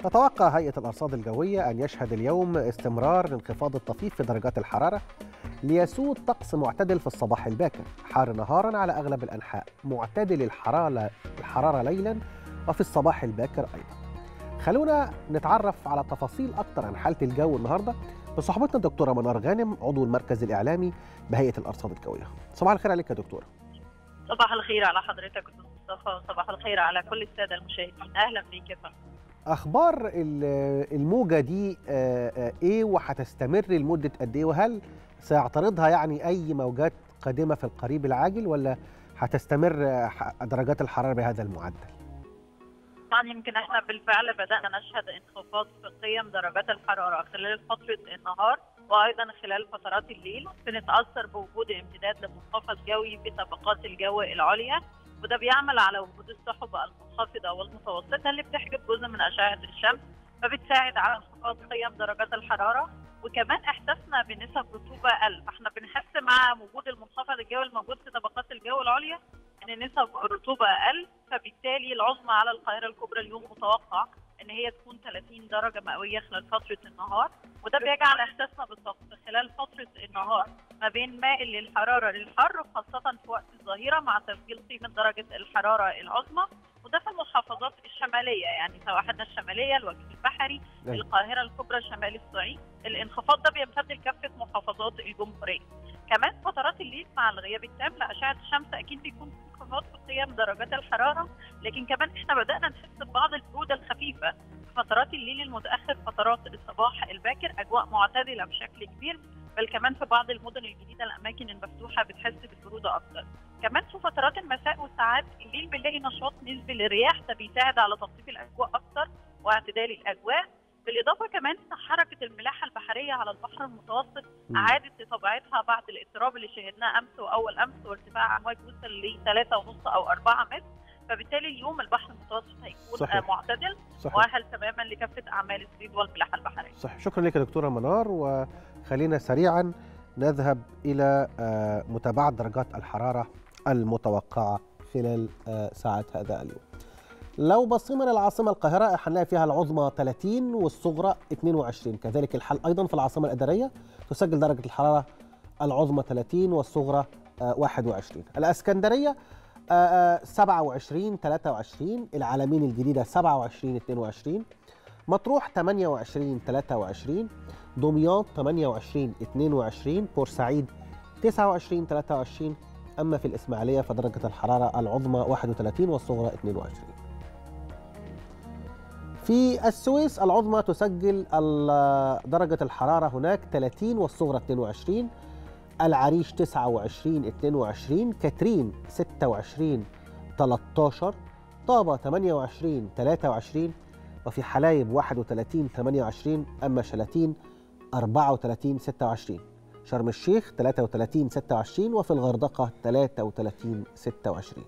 تتوقع هيئة الأرصاد الجوية أن يشهد اليوم استمرار لانخفاض الطفيف في درجات الحرارة ليسود طقس معتدل في الصباح الباكر حار نهارا على أغلب الأنحاء معتدل الحرارة, الحرارة ليلا وفي الصباح الباكر أيضا خلونا نتعرف على تفاصيل أكثر عن حالة الجو النهاردة بصحبتنا الدكتورة منار غانم عضو المركز الإعلامي بهيئة الأرصاد الجوية صباح الخير عليك يا دكتورة صباح الخير على حضرتك استاذ مصطفى وصباح الخير على كل الساده المشاهدين اهلا بيك يا فندم اخبار الموجه دي ايه وهتستمر لمده قد ايه وهل سيعترضها يعني اي موجات قادمه في القريب العاجل ولا هتستمر درجات الحراره بهذا المعدل طبعا يمكن احنا بالفعل بدانا نشهد انخفاض في قيم درجات الحراره خلال فتره النهار وايضا خلال فترات الليل بنتاثر بوجود امتداد لمنخفض جوي في طبقات الجو العليا وده بيعمل على وجود السحب المنخفضه والمتوسطه اللي بتحجب جزء من اشعه الشمس فبتساعد على انخفاض قيم درجات الحراره وكمان احساسنا بنسب رطوبه اقل فاحنا بنحس مع وجود المنخفض الجوي الموجود في طبقات الجو العليا ان نسب الرطوبه اقل فبالتالي العظمى على القاهره الكبرى اليوم متوقع ان هي تكون 30 درجه مئويه خلال فتره النهار وده بيجعل احساسنا بالطقس خلال فتره النهار ما بين مائل للحراره للحر خاصه في وقت الظهيره مع تسجيل قيمه درجه الحراره العظمى وده في المحافظات الشماليه يعني سواحلنا الشماليه الوجه البحري أيوة. القاهره الكبرى شمال الصعيد الانخفاض ده بيمتد لكافه محافظات الجمهوريه كمان فترات الليل مع الغياب التام لاشعه الشمس اكيد بيكون في انخفاض في قيم درجات الحراره لكن كمان احنا بدانا نحس ببعض البروده الخفيفه فترات الليل المتاخر فترات الصباح الباكر اجواء معتدله بشكل كبير بل كمان في بعض المدن الجديده الاماكن المفتوحه بتحس بالبروده اكتر كمان في فترات المساء وساعات الليل بنلاقي نشاط نسبي للرياح ده بيساعد على تلطيف الاجواء اكتر واعتدال الاجواء بالاضافه كمان ان حركه الملاحه البحريه على البحر المتوسط مم. عادت لطبيعتها بعد الاضطراب اللي شهدناه امس واول امس وارتفاع امواج وصل ل 3.5 او 4 متر فبالتالي اليوم البحر المتوسط هيكون صحيح. آه، معتدل صحيح مؤهل تماما لكافه اعمال الصيد والملاحه البحريه صحيح شكرا لك يا دكتوره منار وخلينا سريعا نذهب الى آه، متابعه درجات الحراره المتوقعه خلال آه، ساعات هذا اليوم لو بصينا للعاصمة القاهرة هنلاقي فيها العظمى 30 والصغرى 22 كذلك الحال أيضا في العاصمة الإدارية تسجل درجة الحرارة العظمى 30 والصغرى آه، 21 الإسكندرية آه، آه، 27 23 العالمين الجديدة 27 22 مطروح 28 23 دمياط 28 22 بورسعيد 29 23 أما في الإسماعيلية فدرجة الحرارة العظمى 31 والصغرى 22 في السويس العظمى تسجل ال- درجة الحرارة هناك 30 والصغرى 22 العريش 29 22 كاترين 26 13 طابة 28 23 وفي حلايب 31 28 أما شلاتين 34 26 شرم الشيخ 33 26 وفي الغردقة 33 26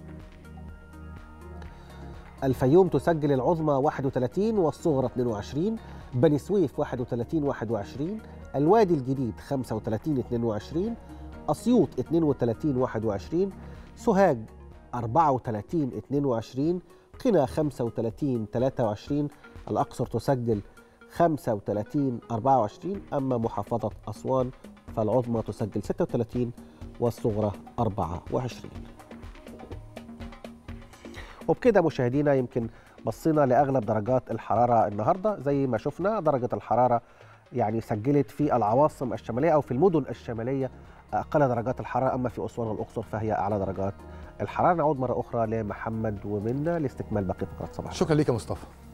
الفيوم تسجل العظمى 31 والصغرى 22 بني سويف 31 21 الوادي الجديد 35 22 أسيوط 32 21 سوهاج 34 22 قنا 35 23 الأقصر تسجل 35 24 أما محافظة أسوان فالعظمى تسجل 36 والصغرى 24 وبكده مشاهدينا يمكن بصينا لاغلب درجات الحراره النهارده زي ما شفنا درجه الحراره يعني سجلت في العواصم الشماليه او في المدن الشماليه اقل درجات الحراره اما في اسوان والاقصر فهي اعلى درجات الحراره نعود مره اخرى لمحمد ومنى لاستكمال باقي فقرات صباح شكرا ليك يا مصطفى